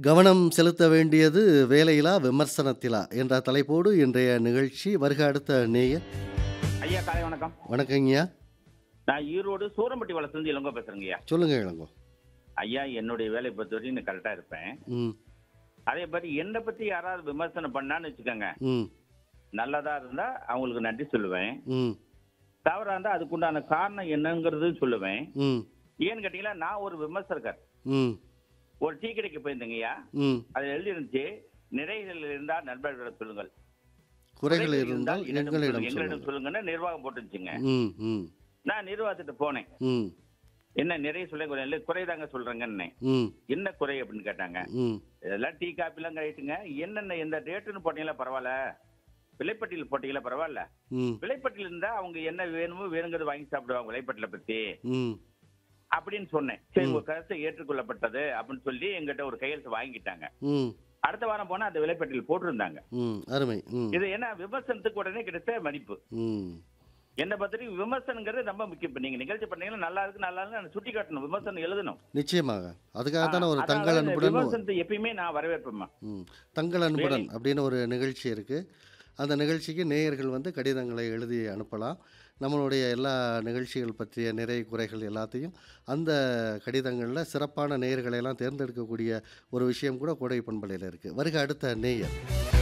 கவனம் செலுத்த வேண்டியது வேலையிலா விமர்சனத்திலா என்ற தலைப்போடு இன்றைய நிகழ்ச்சி வருக அடுத்த நேயர் ஐயா காலை வணக்கம் வணக்கங்கய்யா நான் ஈரோடு சூரம்பட்டி வளர்த்துலேருந்து இளங்கோ பேசுறேங்க ஐயா சொல்லுங்க இளங்கோ ஐயா என்னுடைய வேலையை பொறுத்த வரைக்கும் நான் கரெக்டாக இருப்பேன் ம் அதே மாதிரி என்னை பற்றி யாராவது விமர்சனம் பண்ணான்னு வச்சுக்கோங்க ம் நல்லதா இருந்தா அவங்களுக்கு நன்றி சொல்லுவேன் ம் தவறா இருந்தா அதுக்குண்டான காரணம் என்னங்கிறது சொல்லுவேன் ம் ஏன்னு கேட்டீங்களா நான் ஒரு விமர்சகர் ம் ஒரு டீ கடைக்கு போயிருந்தேங்க ஐயா ம் அதில் எழுதி இருந்துச்சு நிறைகள் இருந்தால் நண்பர்களிடம் சொல்லுங்கள் குறைகள் இருந்தால் என்னிடம் எங்களிடம் சொல்லுங்கள். எங்களிடம் சொல்லுங்கள் சொல்லுங்கன்னு நிர்வாகம் போட்டுருச்சுங்க ம் ம் நான் நிர்வாகத்திட்ட போனேன் ம் என்ன நிறைய சொல்ல குறை இல்லை குறைதாங்க சொல்றேங்கன்னு ம் என்ன குறை அப்படின்னு கேட்டாங்க ம் இதெல்லாம் டீ காப்பிலாம் கழிட்டுங்க என்னென்ன எந்த ரேட்டுன்னு போட்டீங்களா பரவாயில்ல விலைப்பட்டியல் போட்டீங்களா பரவாயில்ல ம் விலைப்பட்டியல் இருந்தா அவங்க என்ன வேணுமோ வேணுங்கிறது வாங்கி சாப்பிடுவாங்க விலைப்பட்டியலை பத்தி ம் அப்படின்னு சொன்னேன் சரி உங்க கருத்து ஏற்றுக்கொள்ளப்பட்டது அப்படின்னு சொல்லி எங்கிட்ட ஒரு கையெழுத்து வாங்கிட்டாங்க ம் அடுத்த வாரம் போனா அந்த விலைப்பட்டியல் போட்டிருந்தாங்க ம் அருமை ம் இது என்ன விமர்சனத்துக்கு உடனே கிடைத்த மதிப்பு ம் என்னை பத்தி விமர்சனங்கிறது ரொம்ப முக்கியம் இப்ப நீங்க நிகழ்ச்சி பண்ணீங்கன்னா நல்லா இருக்கு நல்லா இருக்கு சுட்டி காட்டணும் விமர்சனம் எழுதணும் நிச்சயமாக அதுக்காக தானே ஒரு அதனால தங்கள் இந்த அன்புடன் விமர்சனத்தை எப்பயுமே நான் வரவேற்பேம்மா ம் தங்கள் அன்புடன் அப்படின்னு ஒரு நிகழ்ச்சி இருக்குது அந்த நிகழ்ச்சிக்கு நேயர்கள் வந்து கடிதங்களை எழுதி அனுப்பலாம் நம்மளுடைய எல்லா நிகழ்ச்சிகள் பற்றிய நிறை குறைகள் எல்லாத்தையும் அந்த கடிதங்களில் சிறப்பான நேயர்களை எல்லாம் தேர்ந்தெடுக்கக்கூடிய ஒரு விஷயம் கூட கோடை பண்பலையில் இருக்குது வருக அடுத்த நேயர்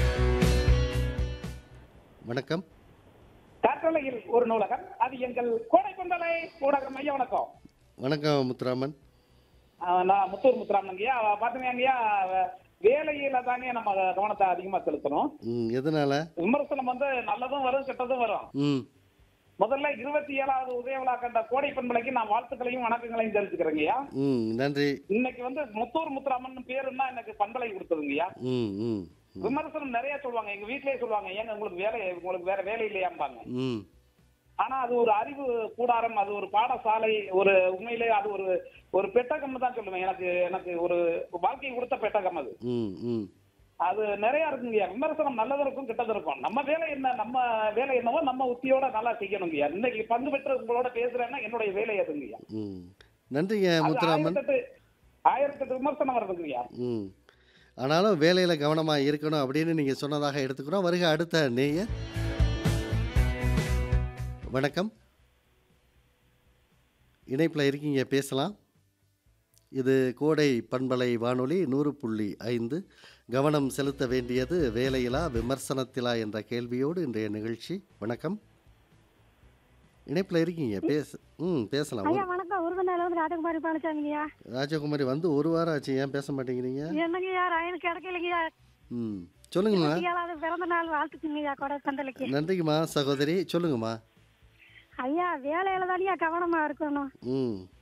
வணக்கம் காற்றலையில் ஒரு நூலகம் அது எங்கள் கோடை பந்தலை ஊடகம் ஐயா வணக்கம் வணக்கம் முத்துராமன் ஆஹ் நான் முத்தூர் முத்துராமனுங்கய்யா பாத்தீங்கய்யா வேலையில தாங்க நம்ம கவனத்தை அதிகமா செலுத்தணும் ம் எதனால் விமர்சனம் வந்து நல்லதும் வரும் கெட்டதும் வரும் ம் முதல்ல இருபத்தி ஏழாவது உதய விழா கண்ட கோடை பண்பலைக்கு நான் வாழ்த்துக்களையும் வணக்கங்களையும் தெரிஞ்சுக்கிறேங்கய்யா ம் நன்றி இன்னைக்கு வந்து முத்தூர் முத்துராமன் பேருன்னா எனக்கு பண்பலை கொடுத்ததுங்கய்யா ம் ம் விமர்சனம் நிறைய சொல்லுவாங்க எங்க வீட்லயே சொல்லுவாங்க ஏங்க உங்களுக்கு வேலை உங்களுக்கு வேற வேலை இல்லையாம்பாங்க ம் ஆனா அது ஒரு அறிவு கூடாரம் அது ஒரு பாடசாலை ஒரு உண்மையிலே அது ஒரு ஒரு பெட்டகம் தான் சொல்லுவேன் எனக்கு எனக்கு ஒரு வாழ்க்கை கொடுத்த பெட்டகம் அது ம் ம் அது நிறைய இருக்குங்கய்யா விமர்சனம் நல்லது இருக்கும் கெட்டது இருக்கும் நம்ம வேலை என்ன நம்ம வேலை என்னவோ நம்ம உத்தியோட நல்லா செய்யணுங்கய்யா இன்னைக்கு பங்கு பெற்று உங்களோட பேசுறேன்னா என்னுடைய வேலை அதுங்கய்யா ம் நன்றிங்க அது முத்துராமன் ஆயிரத்தெட்டு ஆயிரத்தெட்டு விமர்சனம் வருதுங்கய்யா ம் ஆனாலும் வேலையில் கவனமாக இருக்கணும் அப்படின்னு நீங்கள் சொன்னதாக எடுத்துக்கிறோம் வருக அடுத்த நேயர் வணக்கம் இணைப்பில் இருக்கீங்க பேசலாம் இது கோடை பண்பலை வானொலி நூறு புள்ளி ஐந்து கவனம் செலுத்த வேண்டியது வேலையிலா விமர்சனத்திலா என்ற கேள்வியோடு இன்றைய நிகழ்ச்சி வணக்கம் இணைப்பில் இருக்கீங்க பேச ம் பேசலாம் ஐயா வணக்கம் உருவந்தால வந்து ராஜகுமாரி பழனிசாமிங்கய்யா ராஜகுமாரி வந்து ஒரு வாரம் ஆச்சு ஏன் பேச மாட்டேங்கிறீங்க என்னங்கய்யா ரயில் கிடைக்கலைங்கய்யா ம் சொல்லுங்கம்மா இருபத்தி ஏழாவது பிறந்த நாள் வாழ்த்துக்குங்கய்யா கொடை சந்தலைக்கு நன்றிங்கம்மா சகோதரி சொல்லுங்கம்மா ஐயா வேலையில தானயா கவனமா இருக்கணும் ம்